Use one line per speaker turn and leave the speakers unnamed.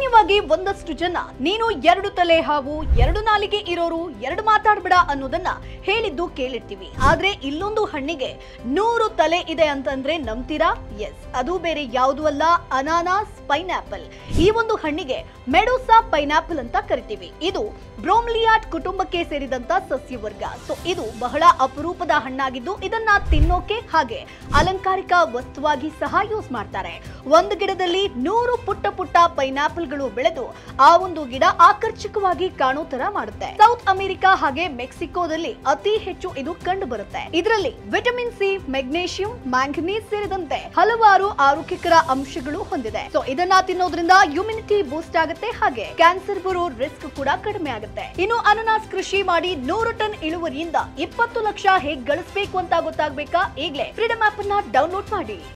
ಸಾಮಾನ್ಯವಾಗಿ ಒಂದಷ್ಟು ಜನ ನೀನು ಎರಡು ತಲೆ ಹಾವು ಎರಡು ನಾಲಿಗೆ ಇರೋರು ಎರಡು ಮಾತಾಡ್ಬೇಡ ಅನ್ನೋದನ್ನ ಹೇಳಿದ್ದು ಕೇಳಿರ್ತೀವಿ ಆದ್ರೆ ಇಲ್ಲೊಂದು ಹಣ್ಣಿಗೆ ನೂರು ತಲೆ ಇದೆ ಅಂತಂದ್ರೆ ನಂಬ್ತೀರಾ ಎಸ್ ಅದು ಬೇರೆ ಯಾವುದು ಅಲ್ಲ ಅನಾನಾಸ್ ಪೈನಾಪಲ್ ಈ ಒಂದು ಹಣ್ಣಿಗೆ ಮೆಡೋಸಾ ಪೈನಾಪಲ್ ಅಂತ ಕರಿತೀವಿ ಇದು ಬ್ರೋಮ್ಲಿಯಾಟ್ ಕುಟುಂಬಕ್ಕೆ ಸೇರಿದಂತ ಸಸ್ಯವರ್ಗ ಸೊ ಇದು ಬಹಳ ಅಪರೂಪದ ಹಣ್ಣಾಗಿದ್ದು ಇದನ್ನ ತಿನ್ನೋಕೆ ಹಾಗೆ ಅಲಂಕಾರಿಕ ವಸ್ತುವಾಗಿ ಸಹ ಯೂಸ್ ಮಾಡ್ತಾರೆ ಒಂದು ಗಿಡದಲ್ಲಿ ನೂರು ಪುಟ್ಟ ಪುಟ್ಟ ಪೈನಾಪಲ್ಗಳು ಬೆಳೆದು ಆ ಒಂದು ಗಿಡ ಆಕರ್ಷಕವಾಗಿ ಕಾಣೋ ತರ ಮಾಡುತ್ತೆ ಸೌತ್ ಅಮೆರಿಕಾ ಹಾಗೆ ಮೆಕ್ಸಿಕೋದಲ್ಲಿ ಅತಿ ಹೆಚ್ಚು ಇದು ಕಂಡು ಬರುತ್ತೆ ಇದರಲ್ಲಿ ವಿಟಮಿನ್ ಸಿ ಮೆಗ್ನೇಷಿಯಂ ಮ್ಯಾಂಗನೀಸ್ ಸೇರಿದಂತೆ ಹಲವಾರು ಆರೋಗ್ಯಕರ ಅಂಶಗಳು ಹೊಂದಿದೆ ಸೊ ಇದನ್ನ ತಿನ್ನೋದ್ರಿಂದ ಇಮ್ಯುನಿಟಿ ಬೂಸ್ಟ್ ಆಗುತ್ತೆ ಹಾಗೆ ಕ್ಯಾನ್ಸರ್ ಬರೋ ರಿಸ್ಕ್ ಕೂಡ ಕಡಿಮೆ ಆಗುತ್ತೆ ಇನ್ನು ಅನನಾಸ್ ಕೃಷಿ ಮಾಡಿ ನೂರು ಟನ್ ಇಳುವರಿಯಿಂದ ಇಪ್ಪತ್ತು ಲಕ್ಷ ಹೇಗ್ ಗಳಿಸಬೇಕು ಅಂತ ಗೊತ್ತಾಗ್ಬೇಕಾ ಈಗಲೇ ಫ್ರೀಡಮ್ ಆಪ್ ಅನ್ನ ಡೌನ್ಲೋಡ್ ಮಾಡಿ